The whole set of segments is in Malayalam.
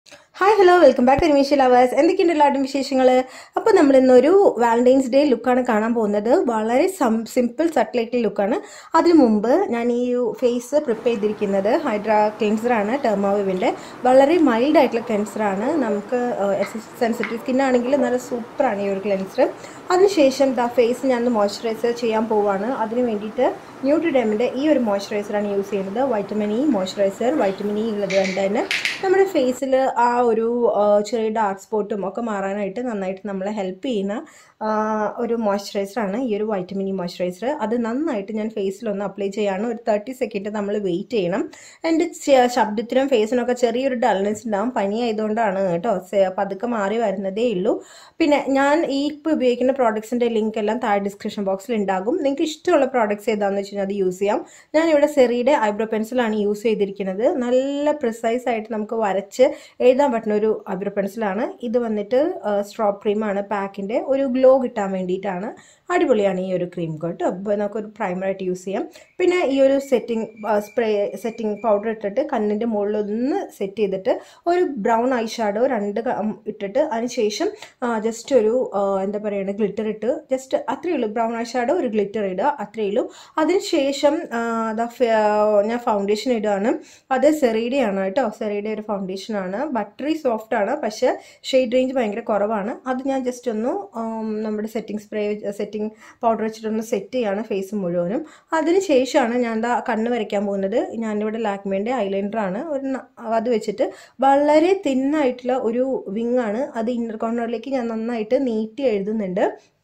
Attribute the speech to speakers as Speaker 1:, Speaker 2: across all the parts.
Speaker 1: ഹായ് ഹലോ വെൽക്കം ബാക്ക് അനിമേഷ്യ ലവേഴ്സ് എന്തൊക്കെയുണ്ട് എല്ലാവരും വിശേഷങ്ങൾ അപ്പോൾ നമ്മൾ ഇന്നൊരു വാലന്റൈൻസ് ഡേ ലുക്കാണ് കാണാൻ പോകുന്നത് വളരെ സിമ്പിൾ സട്ടിലായിട്ടുള്ള ലുക്കാണ് അതിനു മുമ്പ് ഞാൻ ഈ ഫേസ് പ്രിപ്പയർ ചെയ്തിരിക്കുന്നത് ഹൈഡ്രാ ക്ലെൻസറാണ് ടെർമാവിൻ്റെ വളരെ മൈൽഡ് ആയിട്ടുള്ള ക്ലെൻസറാണ് നമുക്ക് സെൻസിറ്റീവ് സ്കിൻ ആണെങ്കിൽ നല്ല സൂപ്പറാണ് ഈ ഒരു ക്ലെൻസർ അതിനുശേഷം ദാ ഫേസ് ഞാൻ മോയ്സ്ചറൈസർ ചെയ്യാൻ പോവാണ് അതിന് വേണ്ടിയിട്ട് ന്യൂട്രിഡെമിൻ്റെ ഈ ഒരു മോയ്സ്ചറൈസറാണ് യൂസ് ചെയ്യുന്നത് vitamin E moisturiser vitamin E ഉള്ളത് കൊണ്ട് തന്നെ നമ്മുടെ ഫേസിൽ ആ ഒരു ആ, ചെറിയ ഡാർക്ക് സ്പോട്ടും ഒക്കെ മാറാനായിട്ട് നന്നായിട്ട് നമ്മളെ ഹെൽപ്പ് ചെയ്യുന്ന ആ, ഒരു മോയ്സ്ചറൈസറാണ് ഈ ഒരു വൈറ്റമിൻ ഇ മോയ്സ്ചറൈസർ അത് നന്നായിട്ട് ഞാൻ ഫേസിലൊന്ന് അപ്ലൈ ചെയ്യാണ് ഒരു തേർട്ടി സെക്കൻഡ് നമ്മൾ വെയിറ്റ് ചെയ്യണം എൻ്റെ ചെ- ശബ്ദത്തിനും ഫേസിനൊക്കെ ചെറിയൊരു ഡൾനെസ് ഉണ്ടാവും പനി ആയതുകൊണ്ടാണ് കേട്ടോ സെ- പതുക്കെ മാറി വരുന്നതേ ഉള്ളൂ പിന്നെ ഞാൻ ഈ ഇപ്പോൾ ഉപയോഗിക്കുന്ന പ്രോഡക്ട്സിൻ്റെ ലിങ്ക് എല്ലാം താഴെ ഡിസ്ക്രിപ്ഷൻ ബോക്സിൽ ഉണ്ടാകും നിങ്ങൾക്ക് ഇഷ്ടമുള്ള പ്രോഡക്ട്സ് ഏതാണെന്ന് വെച്ച് കഴിഞ്ഞാൽ അത് യൂസ് ചെയ്യാം ഞാൻ ഇവിടെ സെറിയുടെ ഐബ്രോ പെൻസിലാണ് യൂസ് ചെയ്തിരിക്കുന്നത് നല്ല പ്രിസൈസ് ആയിട്ട് നമുക്ക് വരച്ച് എഴുതാൻ പറ്റുന്ന ഒരു ഐബ്രോ പെൻസിലാണ് ഇത് വന്നിട്ട് സ്ട്രോ ക്രീമാണ് പാക്കിൻ്റെ ഒരു ഗ്ലോ കിട്ടാൻ വേണ്ടിയിട്ടാണ് അടിപൊളിയാണ് ഈ ഒരു ക്രീം കേട്ടോ അപ്പോൾ നമുക്കൊരു പ്രൈമറായിട്ട് യൂസ് ചെയ്യാം പിന്നെ ഈ ഒരു സെറ്റിംഗ് സ്പ്രേ സെറ്റിംഗ് പൗഡർ ഇട്ടിട്ട് കണ്ണിൻ്റെ മുകളിൽ ഒന്ന് സെറ്റ് ചെയ്തിട്ട് ഒരു ബ്രൗൺ ഐ ഷാഡോ രണ്ട് ക- ഉം ഇട്ടിട്ട് അതിനുശേഷം ജസ്റ്റ് ഒരു ആ, എന്താ പറയുക ഗ്ലിറ്റർ ഇട്ട് ജസ്റ്റ് അത്രയേ ഉള്ളൂ ബ്രൗൺ ഐ ഷാഡോ ഒരു ഗ്ലിറ്റർ ഇടുക അത്രയേ ഉള്ളൂ അതിനുശേഷം ആ, ദാ ഫ- ഞാൻ ഫൗണ്ടേഷൻ ഇടുകയാണ് അത് സെറീഡയാണ് കേട്ടോ സെറീഡ ഒരു ഫൗണ്ടേഷനാണ് ബട്ടറി സോഫ്റ്റ് ആണ് പക്ഷേ ഷെയ്ഡ് റേഞ്ച് ഭയങ്കര കുറവാണ് അത് ഞാൻ ജസ്റ്റ് ഒന്ന് ആം, നമ്മുടെ സെറ്റിംഗ് സ്പ്രേ സെറ്റിംഗ് പൗഡർ വെച്ചിട്ടൊന്ന് സെറ്റ് ചെയ്യാണ് ഫേസ് മുഴുവനും അതിന് ശേഷമാണ് ഞാൻ ദാ കണ്ണ് വരയ്ക്കാൻ പോകുന്നത് ഞാനിവിടെ ലാക്മേൻ്റെ ഐലൈനറാണ് ഒരു ന- അത് വെച്ചിട്ട് വളരെ തിന്നായിട്ടുള്ള ഒരു വിങ് ആണ് അത് ഇന്നർ കോർണറിലേക്ക് ഞാൻ നന്നായിട്ട് നീട്ടി എഴുതുന്നുണ്ട്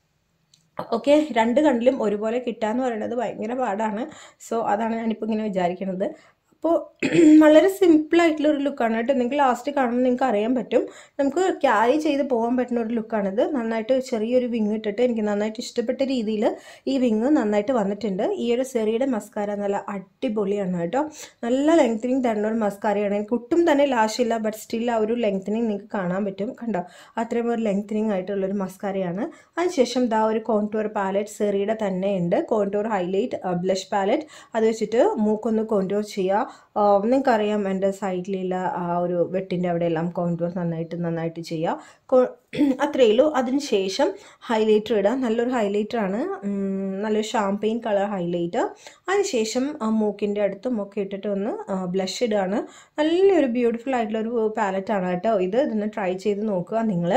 Speaker 1: ഓക്കെ രണ്ട് കണ്ണിലും ഒരുപോലെ കിട്ടാന്ന് പറയുന്നത് ഭയങ്കര പാടാണ് സോ അതാണ് ഞാനിപ്പോൾ ഇങ്ങനെ വിചാരിക്കുന്നത് അപ്പോൾ വളരെ സിമ്പിൾ ആയിട്ടുള്ള ഒരു ലുക്കാണ് കേട്ടോ നിങ്ങൾക്ക് ലാസ്റ്റ് കാണുമ്പോൾ നിങ്ങൾക്ക് അറിയാൻ പറ്റും നമുക്ക് ക്യാരി ചെയ്ത് പോകാൻ പറ്റുന്ന ഒരു ലുക്കാണിത് നന്നായിട്ട് ചെറിയൊരു വിങ് ഇട്ടിട്ട് എനിക്ക് നന്നായിട്ട് ഇഷ്ടപ്പെട്ട രീതിയിൽ ഈ വിങ് നന്നായിട്ട് വന്നിട്ടുണ്ട് ഈ ഒരു സെറിയുടെ മസ്കാര നല്ല അടിപൊളിയാണ് കേട്ടോ നല്ല ലെങ്തനിങ് തരുന്ന ഒരു മസ്കാരയാണ് എനിക്ക് ഒട്ടും തന്നെ ലാഷ് ഇല്ല ബട്ട് സ്റ്റിൽ ആ ഒരു ലെങ്തനിങ് നിങ്ങൾക്ക് കാണാൻ പറ്റും കണ്ടോ അത്രയും ഒരു ലെങ്തനിങ് ആയിട്ടുള്ളൊരു മസ്കാരയാണ് അതിനുശേഷം ദാ ഒരു കോൺടൂർ പാലറ്റ് സെറിയുടെ തന്നെ ഉണ്ട് കോൺടൂർ ഹൈലൈറ്റ് ബ്ലഷ് പാലറ്റ് അത് വെച്ചിട്ട് മൂക്കൊന്ന് കോൺടൂർ ചെയ്യുക നിങ്ങൾക്കറിയാം എൻ്റെ സൈഡിലുള്ള ആ ഒരു വെട്ടിൻ്റെ അവിടെയെല്ലാം കോൺടൂർ നന്നായിട്ട് നന്നായിട്ട് ചെയ്യുക കോ- അത്രയേ ഉള്ളൂ അതിന് ശേഷം ഹൈലൈറ്റർ ഇടുക നല്ലൊരു ഹൈലൈറ്റർ ആണ് ഉം, നല്ലൊരു ഷാംപെയിൻ കളർ ഹൈലൈറ്റ് അതിനുശേഷം ആ മൂക്കിൻ്റെ അടുത്തും ഒക്കെ ഇട്ടിട്ട് ഒന്ന് ബ്ലഷ് ഇടുകയാണ് നല്ലൊരു ബ്യൂട്ടിഫുൾ ആയിട്ടുള്ള ഒരു പാലറ്റാണ് കേട്ടോ ഇത് ഇതൊന്ന് ട്രൈ ചെയ്ത് നോക്കുക നിങ്ങൾ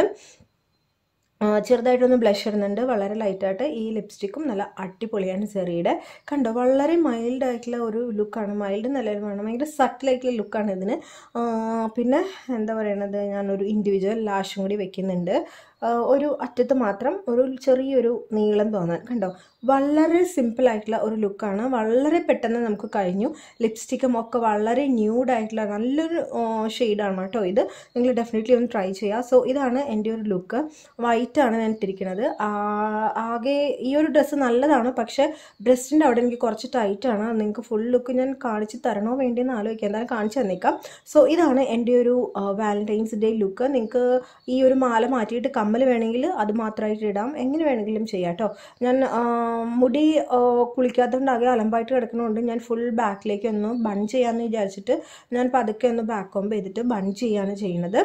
Speaker 1: ആ, ചെറുതായിട്ടൊന്ന് ബ്ലഷ് ഇടുന്നുണ്ട് വളരെ ലൈറ്റായിട്ട് ഈ ലിപ്സ്റ്റിക്കും നല്ല അടിപൊളിയാണ് ചെറിയുടെ കണ്ടോ വളരെ മൈൽഡ് ആയിട്ടുള്ള ഒരു ലുക്കാണ് മൈൽഡ് നല്ല വേണം ഭയങ്കര സട്ടിലായിട്ടുള്ള ലുക്കാണ് ഇതിന് ആ, പിന്നെ എന്താ പറയണത് ഞാനൊരു ഇൻഡിവിജ്വൽ ലാഷും കൂടി വെക്കുന്നുണ്ട് ആ, ഒരു അറ്റത്ത് മാത്രം ഒരു ചെറിയൊരു നീളം തോന്നാൻ കണ്ടോ വളരെ സിമ്പിൾ ആയിട്ടുള്ള ഒരു ലുക്കാണ് വളരെ പെട്ടെന്ന് നമുക്ക് കഴിഞ്ഞു ലിപ്സ്റ്റിക്കും ഒക്കെ വളരെ ന്യൂഡ് ആയിട്ടുള്ള നല്ലൊരു ഷെയ്ഡാണ് കേട്ടോ ഇത് നിങ്ങൾ ഡെഫിനറ്റ്ലി ഒന്ന് ട്രൈ ചെയ്യുക സോ ഇതാണ് എൻ്റെ ഒരു ലുക്ക് വൈറ്റ് ആണ് ഞാൻ ഇട്ടിരിക്കുന്നത് ആ- ആകെ ഈ ഒരു ഡ്രസ്സ് നല്ലതാണ് പക്ഷേ ബ്രസ്റ്റിൻ്റെ അവിടെ എനിക്ക് കുറച്ച് ടൈറ്റ് ആണ് നിങ്ങൾക്ക് ഫുൾ ലുക്ക് ഞാൻ കാണിച്ച് തരണോ വേണ്ടിയെന്ന് ആലോചിക്കാം എന്തായാലും കാണിച്ചു തന്നേക്കാം സോ ഇതാണ് എൻ്റെ ഒരു വാലന്റൈൻസ് ഡേ ലുക്ക് നിങ്ങൾക്ക് ഈ ഒരു മാല മാറ്റിയിട്ട് കമ്മൽ വേണമെങ്കിൽ അത് മാത്രമായിട്ട് ഇടാം എങ്ങനെ വേണമെങ്കിലും ചെയ്യാം കേട്ടോ ഞാൻ ആ, മുടി ആ, കുളിക്കാത്തതുകൊണ്ട് അലമ്പായിട്ട് കിടക്കുന്നതുകൊണ്ട് ഞാൻ ഫുൾ ബാക്കിലേക്ക് ഒന്ന് ബൺ ചെയ്യാമെന്ന് വിചാരിച്ചിട്ട് ഞാൻ പതുക്കെ ഒന്ന് ബാക്ക് കോമ്പ് ചെയ്തിട്ട് ബൺ ചെയ്യാണ് ചെയ്യുന്നത്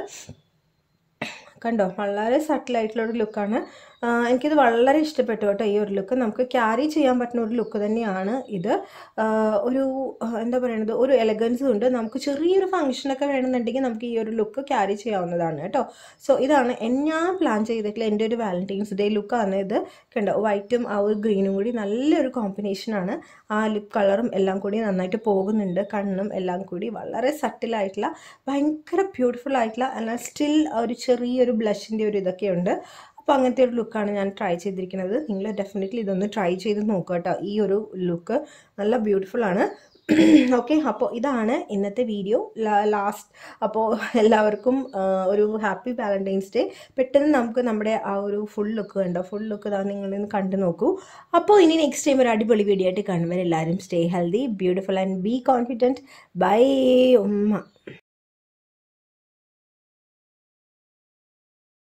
Speaker 1: കണ്ടോ വളരെ സട്ടിലായിട്ടുള്ള ഒരു ലുക്കാണ് എനിക്കിത് വളരെ ഇഷ്ടപ്പെട്ടു കേട്ടോ ഈ ഒരു ലുക്ക് നമുക്ക് ക്യാരി ചെയ്യാൻ പറ്റുന്ന ഒരു ലുക്ക് തന്നെയാണ് ഇത് ആ, ഒരു ആ, എന്താ പറയുന്നത് ഒരു എലഗൻസും ഉണ്ട് നമുക്ക് ചെറിയൊരു ഫംഗ്ഷനൊക്കെ വേണമെന്നുണ്ടെങ്കിൽ നമുക്ക് ഈ ഒരു ലുക്ക് ക്യാരി ചെയ്യാവുന്നതാണ് കേട്ടോ സോ ഇതാണ് എൻ- ഞാൻ പ്ലാൻ ചെയ്തിട്ടുള്ള എൻ്റെ ഒരു വാലന്റൈൻസ് ഡേ ലുക്കാണ് ഇത് കണ്ടോ വൈറ്റും ആ ഒരു ഗ്രീനും കൂടി നല്ലൊരു കോമ്പിനേഷനാണ് ആ ലിപ് കളറും എല്ലാം കൂടി നന്നായിട്ട് പോകുന്നുണ്ട് കണ്ണും എല്ലാം കൂടി വളരെ സട്ടിലായിട്ടുള്ള ഭയങ്കര ബ്യൂട്ടിഫുൾ ആയിട്ടുള്ള എന്നാൽ സ്റ്റിൽ ഒരു ചെറിയൊരു ബ്ലഷിൻ്റെ ഒരു ഇതൊക്കെ ഉണ്ട് അപ്പോൾ അങ്ങനത്തെ ഒരു ലുക്കാണ് ഞാൻ ട്രൈ ചെയ്തിരിക്കുന്നത് നിങ്ങൾ ഡെഫിനറ്റ്ലി ഇതൊന്ന് ട്രൈ ചെയ്ത് നോക്കുക കേട്ടോ ഈ ഒരു ലുക്ക് നല്ല ബ്യൂട്ടിഫുൾ ആണ് ഓക്കെ അപ്പോൾ ഇതാണ് ഇന്നത്തെ വീഡിയോ ലാസ്റ്റ് അപ്പോൾ എല്ലാവർക്കും ആ, ഒരു ഹാപ്പി വാലന്റൈൻസ് ഡേ പെട്ടെന്ന് നമുക്ക് നമ്മുടെ ആ ഒരു ഫുൾ ലുക്ക് കണ്ടോ ഫുൾ ലുക്ക് ഇതാ നിങ്ങളൊന്ന് കണ്ടു നോക്കൂ അപ്പോൾ ഇനി നെക്സ്റ്റ് ടൈം ഒരു അടിപൊളി വീഡിയോ ആയിട്ട് കാണുമ്പോൾ എല്ലാവരും stay healthy beautiful and be confident bye ഉമ്മ